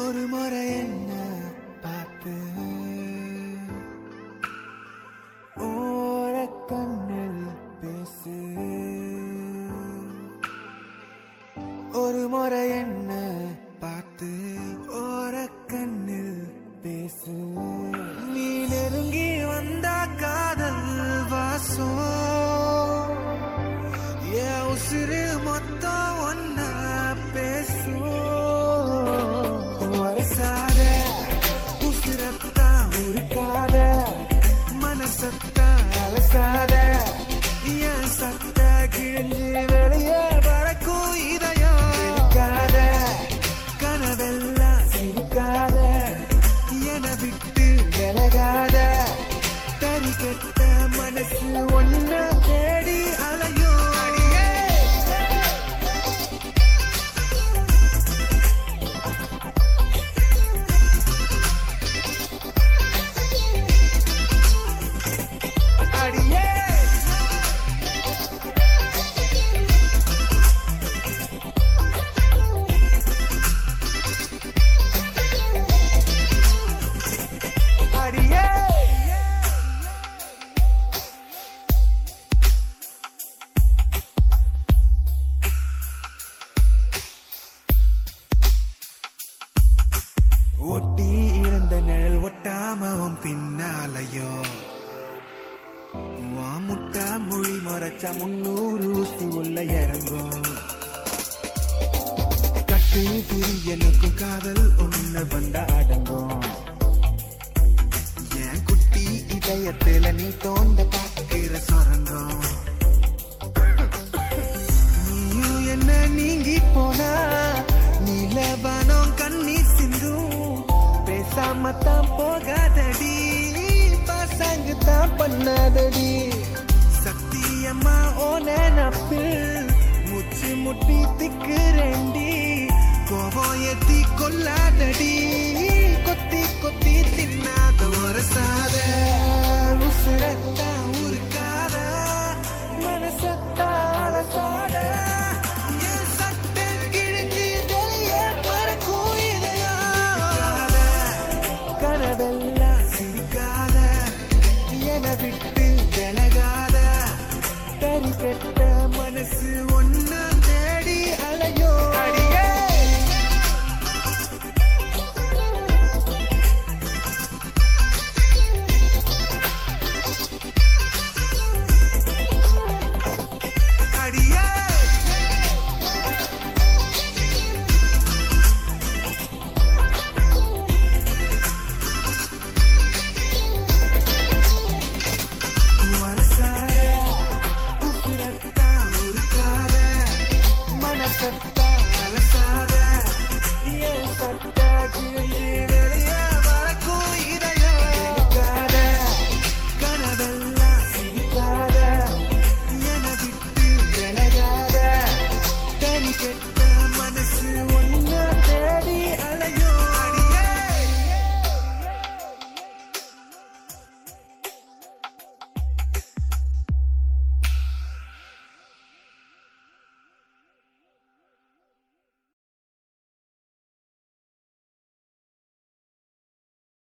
ஒரு முறை என்ன பார்த்து ஓர கண்ணில் பேசு ஒரு முறை என்ன பார்த்து ஓர கண்ணில் பேசு நீ நெருங்கி வந்த காதல் வாசம் என் உசிறு மொத்தம் ஒன்ன பேசும் வரசாத உசிரத்தான் உருக்காத மனசத்தான் அலசாத என் சத்த கிழிஞ்சு வெளியே பறக்கும் இதயம் இருக்காத கனவெல்லாம் சிரிக்காத என விட்டு விலகாத தறி கெட்ட மனசு ஒன்ன தேடி அலையும் அடியே அடியே அடியே ஒட்டி இருந்த நிழல் ஒட்டாமவும் பின்னாலையோ வா முட்டா மொழி மறைச்ச முன்னூறு ஊசி உள்ள இறங்கும் கட்டு திரி எனக்கும் காதல் ஒண்ணு வந்த அடங்கும் என் குட்டி இதயத்துல நீ தோண்ட பார்க்கிற சொரங்கம் நீயும் என்ன நீங்கி போனா நீலவானம் கண்ணீர் சிந்தும் பேசாம தான் போகாதடி பசங்க தான் பண்ணாதடி சத்தியம்மா ஓ நினப்பில் முச்சு முட்டி திக்குறேண்டி கோபம் ஏத்தி கொல்லாதடி கொத்தி கொத்தி தின்னாத ஒரு சாத உசுர